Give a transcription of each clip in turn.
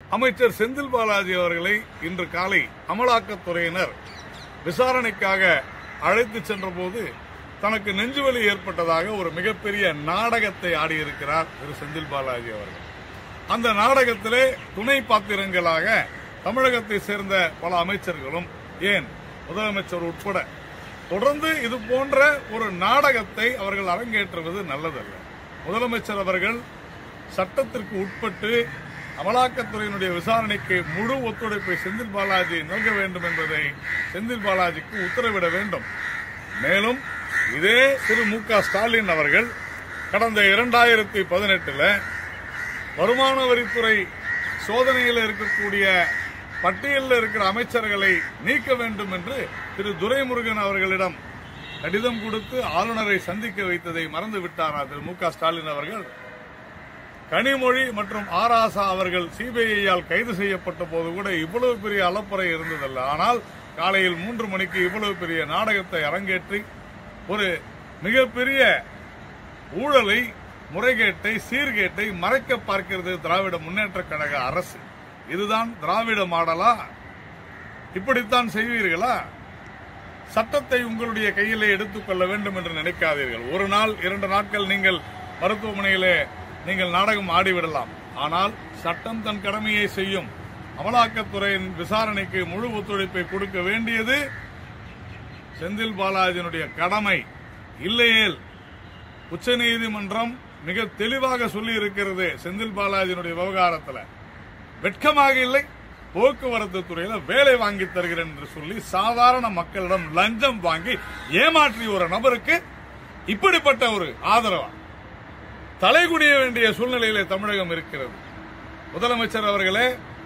அமைச்சர் செந்தில் பாலாஜி அவர்களை இன்று காலை அமலாக்கத்துறையினர் விசாரணைக்காக அழைத்து சென்றபோது தனக்கு நெஞ்சுவலி ஏற்பட்டதாக ஒரு மிகப்பெரிய நாடகத்தை ஆடியிருக்கிறார் திரு செந்தில் பாலாஜி அவர்கள் அந்த நாடகத்திலே துணை பாத்திரங்களாக தமிழகத்தை சேர்ந்த பல அமைச்சர்களும் ஏன் முதலமைச்சர் உட்பட தொடர்ந்து இது போன்ற ஒரு நாடகத்தை அவர்கள் அரங்கேற்றுவது நல்லதல்ல முதலமைச்சர் அவர்கள் சட்டத்திற்கு உட்பட்டு அமலாக்கத்துறையினுடைய விசாரணைக்கு முழு ஒத்துழைப்பை செந்தில் பாலாஜி நல்க வேண்டும் என்பதை செந்தில் பாலாஜிக்கு உத்தரவிட வேண்டும் மேலும் இதே திரு மு க ஸ்டாலின் அவர்கள் கடந்த இரண்டாயிரத்தி பதினெட்டுல வருமான வரித்துறை சோதனையில் இருக்கக்கூடிய பட்டியலில் இருக்கிற அமைச்சர்களை நீக்க வேண்டும் என்று திரு துரைமுருகன் அவர்களிடம் கடிதம் கொடுத்து ஆளுநரை சந்திக்க வைத்ததை மறந்து விட்டாரா திரு மு க ஸ்டாலின் அவர்கள் கனிமொழி மற்றும் ஆராசா அவர்கள் சிபிஐயால் கைது செய்யப்பட்ட போது கூட இவ்வளவு பெரிய அலப்பறை இருந்ததல்ல ஆனால் காலையில் மூன்று மணிக்கு இவ்வளவு பெரிய நாடகத்தை அரங்கேற்றி ஒரு மிகப்பெரிய ஊழலை முறைகேட்டை சீர்கேட்டை மறைக்க பார்க்கிறது திராவிட முன்னேற்ற கழக அரசு இதுதான் திராவிட மாடலா இப்படித்தான் செய்வீர்களா சட்டத்தை உங்களுடைய கையிலே எடுத்துக்கொள்ள வேண்டும் என்று நினைக்காதீர்கள் ஒரு நாள் இரண்டு நாட்கள் நீங்கள் மருத்துவமனையிலே நீங்கள் நாடகம் ஆடிவிடலாம் ஆனால் சட்டம் தன் கடமையை செய்யும் அமலாக்கத்துறையின் விசாரணைக்கு முழு ஒத்துழைப்பை கொடுக்க வேண்டியது செந்தில் பாலாஜியினுடைய கடமை இல்லையேல் உச்சநீதிமன்றம் மிக தெளிவாக சொல்லி இருக்கிறது செந்தில் பாலாஜியினுடைய விவகாரத்தில் வெட்கமாக இல்லை போக்குவரத்து துறையில வேலை வாங்கி தருகிறேன் என்று சொல்லி சாதாரண மக்களிடம் லஞ்சம் வாங்கி ஏமாற்றிய ஒரு நபருக்கு இப்படிப்பட்ட ஒரு ஆதரவா தலைகுனிய வேண்டிய சூழ்நிலையிலே தமிழகம் இருக்கிறது முதலமைச்சர் அவர்களே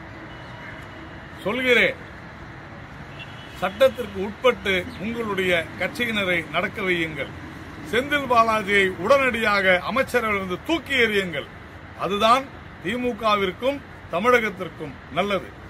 சொல்கிறேன் சட்டத்திற்கு உட்பட்டு உங்களுடைய கட்சியினரை நடக்க வையுங்கள் செந்தில் பாலாஜியை உடனடியாக அமைச்சரிலிருந்து தூக்கி எறியுங்கள் அதுதான் திமுகவிற்கும் தமிழகத்திற்கும் நல்லது